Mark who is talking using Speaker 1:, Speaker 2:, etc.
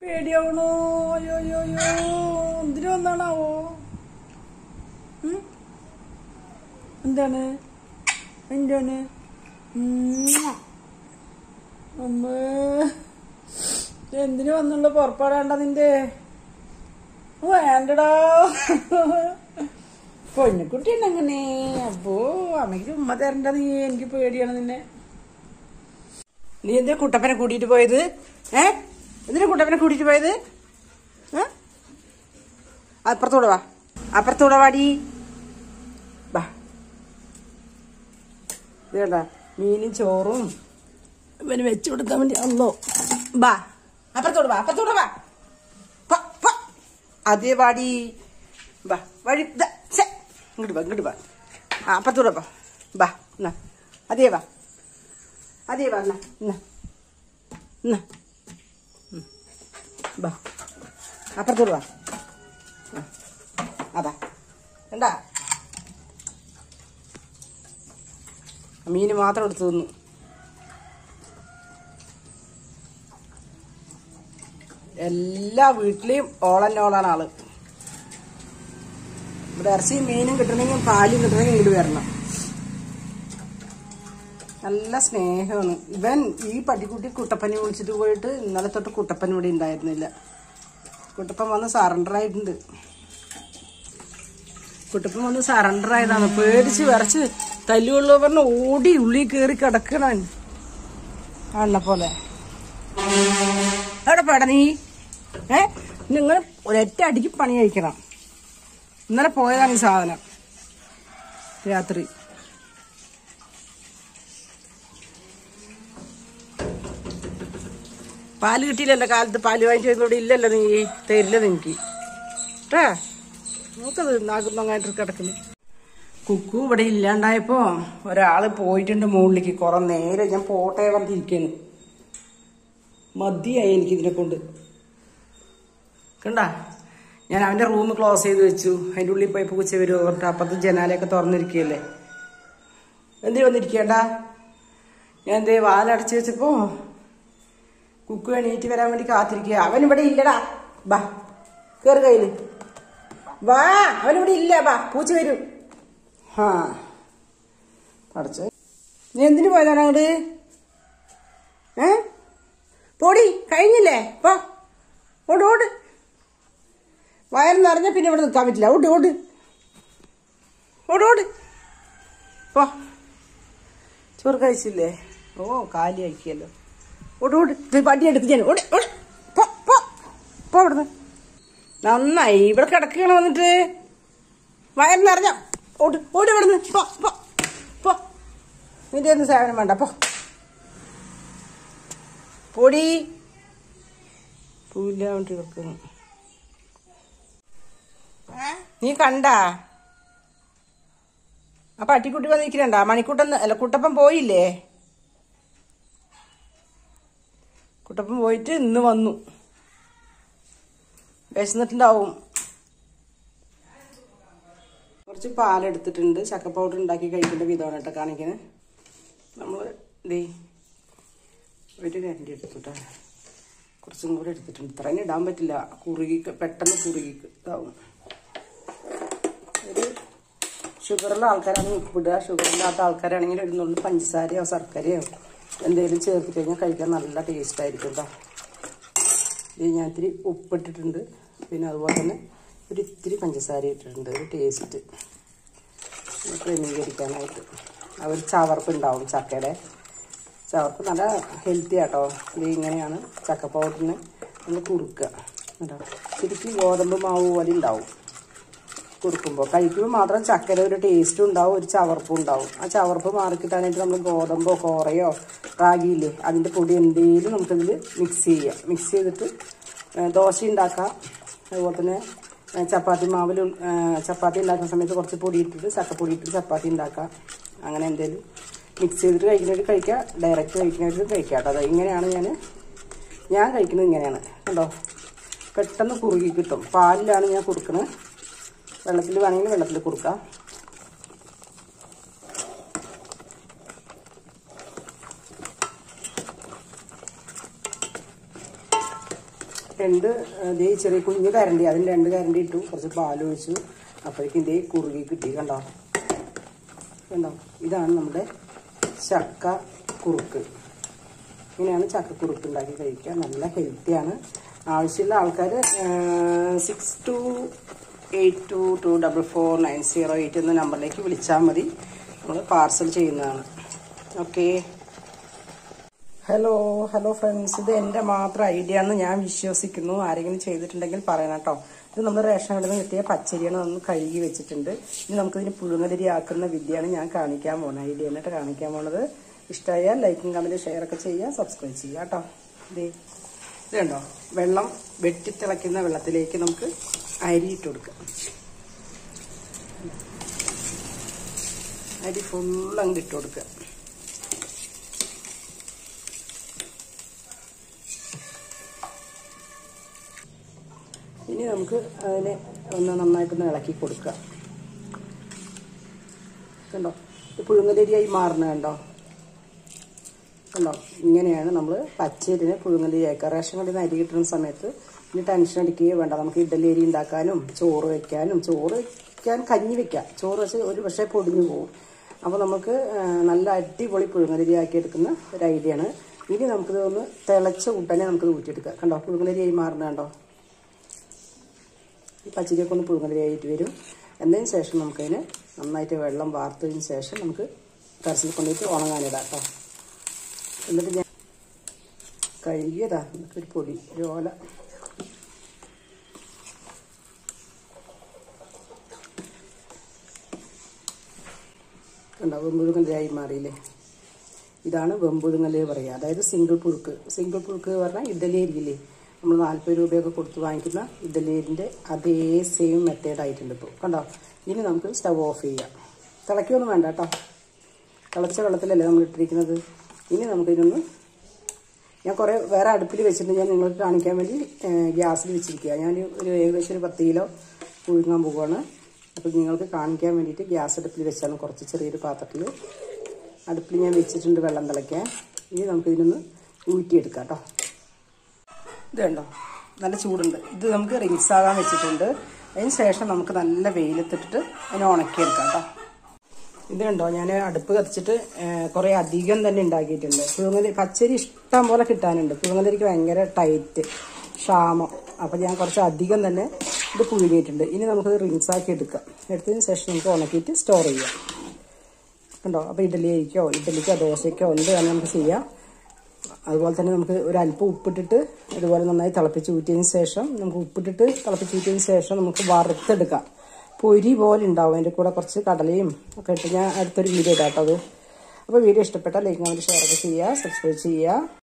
Speaker 1: പേടിയാവണോ അയ്യോ അയ്യോ അയ്യോ എന്തിനു വന്നാണാവോ ഉം? എന്താണ് എന്താണ് ഉം. അമ്മേ എന്തിനു വന്നുള്ള പുറപ്പാടാണ്ട നിന്റെ വേണ്ടടാ പൊന്നുകുട്ടിയുണ്ട് അങ്ങനെ അപ്പോ അമ്മയ്ക്ക് ഉമ്മ തരണ്ട നീ എനിക്ക് പേടിയാണ് നിന്നെ നീ എന്തിനാ കുട്ടപ്പനെ കൂട്ടിയിട്ട് പോയത് ഏ എന്തിനാ കുട്ടപ്പനെ കൂട്ടിയിട്ട് പോയത് ഏ അപ്പുറത്തൂടെ വാ അപ്പുറത്തൂടെ വാടി വാ ഇതേടാ മീനും ചോറും ഇവന് വെച്ചു കൊടുക്കാൻ വേണ്ടി അല്ലോ ബാ അപ്പുറത്തോട് വാ അപ്പുറത്തോട് വാ പോ, പോ. അതേ വാടി ബാ വഴി ദാ, ശ്ശെ. ഇങ്ങോട്ട് വാ ഇങ്ങോട്ട് വാ ആ അപ്പുറത്തോടെ പോ ബാ എന്നാ അതേ വാ അതേ വാ എന്നാ എന്നാ എന്നാ ഉം. ബാ അപ്പുറത്തോട് വാ ആ. അതാ കണ്ടാ മീന് മാത്രം എടുത്തു തന്നു എല്ലാ വീട്ടിലെയും ഓളന്നോളാണ് ആള് ഇവിടെ ഇറച്ചിയും മീനും കിട്ടണമെങ്കിൽ പാലും കിട്ടണമെങ്കിൽ ഇങ്ങോട്ട് വരണം നല്ല സ്നേഹമാണ് ഇവൻ ഈ പട്ടിക്കുട്ടി കുട്ടപ്പനെ വിളിച്ചിട്ട് പോയിട്ട് ഇന്നലെ തൊട്ട് കുട്ടപ്പൻ ഇവിടെ ഉണ്ടായിരുന്നില്ല കുട്ടപ്പൻ വന്ന് സറണ്ടർ ആയിട്ടുണ്ട് കുട്ടപ്പൻ വന്ന് സറണ്ടർ ആയതാണ് പേടിച്ച് വിറച്ച് തല്ലുകൊള്ളു പറഞ്ഞ് ഓടി ഉള്ളിൽ കയറി കിടക്കണൻ ആണ പോലെ എവിടെ പേട നീ ഏ നിങ്ങൾ ഒരൊറ്റ അടിക്ക് പണി കഴിക്കണം ഇന്നലെ പോയതാണ് ഈ സാധനം രാത്രി പാല് കിട്ടിയില്ലല്ലോ കാലത്ത് പാല് വാങ്ങിച്ചു ഇവിടെ ഇല്ലല്ലോ നീ തരില്ല നിനക്ക് കേട്ടാ നോക്കത് നാക്കുന്നങ്ങായിട്ട് കിടക്കുന്നു കുക്കു ഇവിടെ ഇല്ലാണ്ടായപ്പോ ഒരാള് പോയിട്ടുണ്ട് മുകളിലേക്ക് കുറെ നേരം ഞാൻ പോട്ടെ പറഞ്ഞിരിക്കുന്നു മതിയായി എനിക്ക് ഇതിനെ കൊണ്ട് കണ്ട ഞാൻ അവന്റെ റൂം ക്ലോസ് ചെയ്ത് വെച്ചു അതിന്റെ ഉള്ളിൽ പോയി പൂച്ച വരുമോ പറഞ്ഞിട്ട് അപ്പുറത്ത് ജനാലയൊക്കെ തുറന്നിരിക്കുകയല്ലേ എന്തിനു വന്നിരിക്കേണ്ട ഞാൻ എന്തേ വാലടച്ച് വെച്ചപ്പോ കുക്കു എണീറ്റ് വരാൻ വേണ്ടി കാത്തിരിക്കുക അവൻ ഇവിടെ ഇല്ലടാ ബാ കേറ് കയ്യില് വാ അവൻ ഇവിടെ ഇല്ല ബാ പൂച്ച വരും ഹാ പടച്ച നീ എന്തിനു പോയതാണ് അങ്ങോട്ട് ഏ പോടി കഴിഞ്ഞില്ലേ പോ ഓട് ഓട് വയറ് നിറഞ്ഞ പിന്നെ ഇവിടെ നിൽക്കാൻ പറ്റില്ല ഓട് ഓട് ഓട് ഓട് പോ ചോറ് കഴിച്ചില്ലേ ഓ കാലി അയക്കിയല്ലോ ഓട് ഓട് ഇത് വണ്ടി എടുത്ത് ഞാൻ ഓട് ഓട് പോ പോ പോ ഇവിടുന്ന് നന്നായി ഇവിടെ കിടക്കുകയാണ് വന്നിട്ട് വയറ് നിറഞ്ഞ ഓട് ഓട് ഇവിടുന്ന് പോ പോ പോ നിന്റെ ഒന്നും സേവനം വേണ്ട പോ പൊടി പൂല്ലാണ്ട് കിടക്കുന്നു നീ കണ്ടാ ആ പട്ടിക്കുട്ടി വന്നിരിക്കണ്ട മണിക്കൂട്ടൻ അല്ല കുട്ടപ്പൻ പോയില്ലേ കുട്ടപ്പൻ പോയിട്ട് ഇന്ന് വന്നു വിശന്നിട്ടുണ്ടാവും കുറച്ച് പാലെടുത്തിട്ടുണ്ട് ചക്ക പൗഡർ ഉണ്ടാക്കി കഴിക്കേണ്ട വിധമാണ് കേട്ടോ കാണിക്കുന്നത് നമ്മൾ ദേ ഒരു കരണ്ടി എടുത്തുട്ടാ കുറച്ചും കൂടെ എടുത്തിട്ടുണ്ട് ഇത്രയും ഇടാൻ പറ്റില്ല കുറുകി പെട്ടെന്ന് കുറുകി ഇതാവും ഒരു ഷുഗറുള്ള ആൾക്കാരാണെങ്കിൽ ഉപ്പിടുക ഷുഗറില്ലാത്ത ആൾക്കാരാണെങ്കിൽ ഒരു നുള്ളി പഞ്ചസാരയോ ശർക്കരയോ എന്തെങ്കിലും ചേർത്ത് കഴിഞ്ഞാൽ കഴിക്കാൻ നല്ല ടേസ്റ്റ് ആയിരിക്കും കേട്ടോ ഇത് ഞാൻ ഇത്തിരി ഉപ്പിട്ടിട്ടുണ്ട് പിന്നെ അതുപോലെ തന്നെ ഒരു ഇത്തിരി പഞ്ചസാര ഇട്ടിട്ടുണ്ട് ഒരു ടേസ്റ്റ് ക്രമീകരിക്കാനായിട്ട് ആ ഒരു ചവർപ്പ് ഉണ്ടാവും ചക്കയുടെ ചവർപ്പ് നല്ല ഹെൽത്തി ആട്ടോ ഇത് ഇങ്ങനെയാണ് ചക്ക പൗഡറിന് നമ്മൾ കുറുക്കുക കേട്ടോ ശരിക്കും ഗോതമ്പ് മാവ് പോലെ ഉണ്ടാവും കുറുക്കുമ്പോൾ കഴിക്കുമ്പോൾ മാത്രം ചക്കര ഒരു ടേസ്റ്റും ഉണ്ടാവും ഒരു ചവർപ്പും ഉണ്ടാവും ആ ചവർപ്പ് മാറിക്കിട്ടാനായിട്ട് നമ്മൾ ഗോതമ്പോ കോറയോ റാഗിയില്ലേ അതിൻ്റെ പൊടി എന്തെങ്കിലും നമുക്കിതിൽ മിക്സ് ചെയ്യാം മിക്സ് ചെയ്തിട്ട് ഏ, ദോശ ഉണ്ടാക്കാം അതുപോലെ തന്നെ ഏ, ചപ്പാത്തി മാവിൽ ഉൾ- ഏ, ചപ്പാത്തി ഉണ്ടാക്കുന്ന സമയത്ത് കുറച്ച് പൊടി ഇട്ടിട്ട് ചക്കപ്പൊടി ഇട്ടിട്ട് ചപ്പാത്തി ഉണ്ടാക്കാം അങ്ങനെ എന്തെങ്കിലും മിക്സ് ചെയ്തിട്ട് കഴിക്കുന്നവർ കഴിക്കുക ഡയറക്റ്റ് കഴിക്കുന്നവർ കഴിക്കാം കേട്ടോ അത് ഇങ്ങനെയാണ് ഞാൻ ഞാൻ കഴിക്കുന്നത് ഇങ്ങനെയാണ് കണ്ടോ പെട്ടെന്ന് കുറുകി കിട്ടും പാലിലാണ് ഞാൻ കൊടുക്കുന്നത് വെള്ളത്തിൽ വേണമെങ്കിൽ വെള്ളത്തിൽ കൊടുക്കാം രണ്ട് ഇതേ ചെറിയ കുഞ്ഞു കരണ്ടി അതിന് രണ്ട് കരണ്ടി ഇട്ടു കുറച്ച് പാൽ ഒഴിച്ചു അപ്പോഴേക്കും ഇതേ കുറുകി കിട്ടി കണ്ടോ കണ്ടോ ഇതാണ് നമ്മുടെ ചക്ക കുറുക്ക് ഇങ്ങനെയാണ് ചക്കക്കുറുക്ക് ഉണ്ടാക്കി കഴിക്കുക നല്ല ഹെൽത്തിയാണ് ആവശ്യമുള്ള ആൾക്കാർ six two eight two two double four nine zero eight എന്ന നമ്പറിലേക്ക് വിളിച്ചാൽ മതി നമ്മൾ പാർസൽ ചെയ്യുന്നതാണ് ഓക്കെ ഹലോ ഹലോ ഫ്രണ്ട്സ് ഇത് എൻ്റെ മാത്രം ഐഡിയ ആണെന്ന് ഞാൻ വിശ്വസിക്കുന്നു ആരെങ്കിലും ചെയ്തിട്ടുണ്ടെങ്കിൽ പറയണം കേട്ടോ ഇത് നമ്മൾ റേഷൻ കടയിൽ നിന്ന് കിട്ടിയ പച്ചരിയാണ് ഒന്ന് കഴുകി വെച്ചിട്ടുണ്ട് ഇനി നമുക്കിതിന് പുഴുങ്ങലരി ആക്കുന്ന വിദ്യയാണ് ഞാൻ കാണിക്കാൻ പോകുന്നത് ഐഡിയ എന്നിട്ട് കാണിക്കാൻ പോണത് ഇഷ്ടമായാൽ ലൈക്കും കമൻറ്റ് ഷെയർ ഒക്കെ ചെയ്യുക സബ്സ്ക്രൈബ് ചെയ്യുക കേട്ടോ ഇതേ ഇത് കണ്ടോ വെള്ളം വെട്ടിത്തിളയ്ക്കുന്ന വെള്ളത്തിലേക്ക് നമുക്ക് അരി ഇട്ട് കൊടുക്കാം അരി ഫുൾ അങ്ങ് ഇട്ട് കൊടുക്കുക ഇനി നമുക്ക് അതിനെ ഒന്ന് നന്നായിട്ടൊന്ന് ഇളക്കി കൊടുക്കുക കണ്ടോ ഇത് പുഴുങ്ങലരിയായി മാറണ കണ്ടോ കണ്ടോ ഇങ്ങനെയാണ് നമ്മൾ പച്ചരിനെ പുഴുങ്ങലരി അയക്കുക റേഷൻ കടയിൽ നിന്ന് അരി കിട്ടുന്ന സമയത്ത് ഇനി ടെൻഷൻ അടിക്കുകയോ വേണ്ട നമുക്ക് ഇഡലി അരി ഉണ്ടാക്കാനും ചോറ് വയ്ക്കാനും ചോറ് വയ്ക്കാൻ കഞ്ഞി വെക്കാം ചോറ് വെച്ച് ഒരു പക്ഷേ പൊടിഞ്ഞു പോകും അപ്പോൾ നമുക്ക് ആ, നല്ല അടിപൊളി പുഴുങ്ങലരി ആക്കി എടുക്കുന്ന ഒരു ഐഡിയ ആണ് ഇനി നമുക്കിത് ഒന്ന് തിളച്ച ഉടനെ നമുക്കിത് ഊറ്റിയെടുക്കാം കണ്ടോ പുഴുങ്ങലരിയായി മാറുന്ന കണ്ടോ ഈ പച്ചരിയൊക്കെ ഒന്ന് പുഴുങ്ങലരിയായിട്ട് വരും എന്നതിന് ശേഷം നമുക്കതിന് നന്നായിട്ട് വെള്ളം വാർത്തതിന് ശേഷം നമുക്ക് ടെറസിൽ കൊണ്ടുപോയിട്ട് ഉണങ്ങാനിടാം കേട്ടോ എന്നിട്ട് ഞാൻ കഴുകിയതാ എന്നിട്ട് ഒരു പൊടി ഒരു ഓല കണ്ടോ വെമ്പുഴുങ്ങലായി മാറിയില്ലേ ഇതാണ് വെമ്പുഴുങ്ങല് പറയുക അതായത് സിംഗിൾ പുഴുക്ക് സിംഗിൾ പുഴുക്ക് പറഞ്ഞാൽ ഇഡലി അരിയില്ലേ നമ്മൾ നാൽപ്പത് രൂപയൊക്കെ കൊടുത്ത് വാങ്ങിക്കുന്ന ഇഡലി അരിൻ്റെ അതേ സെയിം മെത്തേഡ് ആയിട്ടുണ്ട് ഇപ്പോൾ കണ്ടോ ഇനി നമുക്ക് സ്റ്റവ് ഓഫ് ചെയ്യാം തിളയ്ക്കൊന്നും വേണ്ട കേട്ടോ തിളച്ച വെള്ളത്തിലല്ലേ നമ്മൾ ഇട്ടിരിക്കുന്നത് ഇനി നമുക്കിതൊന്ന് ഞാൻ കുറേ വേറെ അടുപ്പിൽ വെച്ചിട്ടുണ്ട് ഞാൻ നിങ്ങൾക്ക് കാണിക്കാൻ വേണ്ടി ഗ്യാസിൽ വെച്ചിരിക്കുക ഞാൻ ഒരു ഏകദേശം ഒരു പത്ത് കിലോ പുഴുങ്ങാൻ പോവുകയാണ് അപ്പോൾ നിങ്ങൾക്ക് കാണിക്കാൻ വേണ്ടിയിട്ട് ഗ്യാസ് അടുപ്പിൽ വെച്ചാണ് കുറച്ച് ചെറിയൊരു പാത്രത്തിൽ അടുപ്പിൽ ഞാൻ വെച്ചിട്ടുണ്ട് വെള്ളം തിളയ്ക്കാൻ ഇനി നമുക്കിതിനൊന്ന് ഊറ്റിയെടുക്കാം കേട്ടോ ഇത് കണ്ടോ നല്ല ചൂടുണ്ട് ഇത് നമുക്ക് റിങ്സ് ആകാൻ വെച്ചിട്ടുണ്ട് അതിന് ശേഷം നമുക്ക് നല്ല വെയിലത്തിട്ടിട്ട് അതിനെ ഉണക്കിയെടുക്കാം കേട്ടോ ഇത് കണ്ടോ ഞാൻ അടുപ്പ് കത്തിച്ചിട്ട് കുറേ അധികം തന്നെ ഉണ്ടാക്കിയിട്ടുണ്ട് പുഴുങ്ങലരി പച്ചരി ഇഷ്ടം പോലെ കിട്ടാനുണ്ട് പുഴുങ്ങലരിക്ക് ഭയങ്കര ടൈറ്റ് ക്ഷാമം അപ്പം ഞാൻ കുറച്ച് അധികം തന്നെ ഇത് പുഴുങ്ങിയിട്ടുണ്ട് ഇനി നമുക്കത് റിൻസ് ആക്കി എടുക്കാം എടുത്തതിന് ശേഷം നമുക്ക് ഉണക്കിയിട്ട് സ്റ്റോർ ചെയ്യാം കണ്ടോ അപ്പോൾ ഇഡലി അരിക്കോ ഇഡലിക്കോ ദോശയ്ക്കോ എന്ത് വേണം നമുക്ക് ചെയ്യാം അതുപോലെ തന്നെ നമുക്ക് ഒരു അല്പം ഉപ്പിട്ടിട്ട് ഇതുപോലെ നന്നായി തിളപ്പിച്ച് ഊറ്റിയതിന് ശേഷം നമുക്ക് ഉപ്പിട്ടിട്ട് തിളപ്പിച്ച് ഊറ്റിയതിന് ശേഷം നമുക്ക് വറുത്തെടുക്കാം പൊരി പോലെ ഉണ്ടാവും അതിൻ്റെ കൂടെ കുറച്ച് കടലയും ഒക്കെ ഇട്ട് ഞാൻ അടുത്തൊരു വീഡിയോ ഇടാം കേട്ടോ അത് അപ്പോൾ വീഡിയോ ഇഷ്ടപ്പെട്ടാൽ ലൈക്ക് കമൻറ്റ് ഷെയർ ഒക്കെ ചെയ്യുക സബ്സ്ക്രൈബ് ചെയ്യുക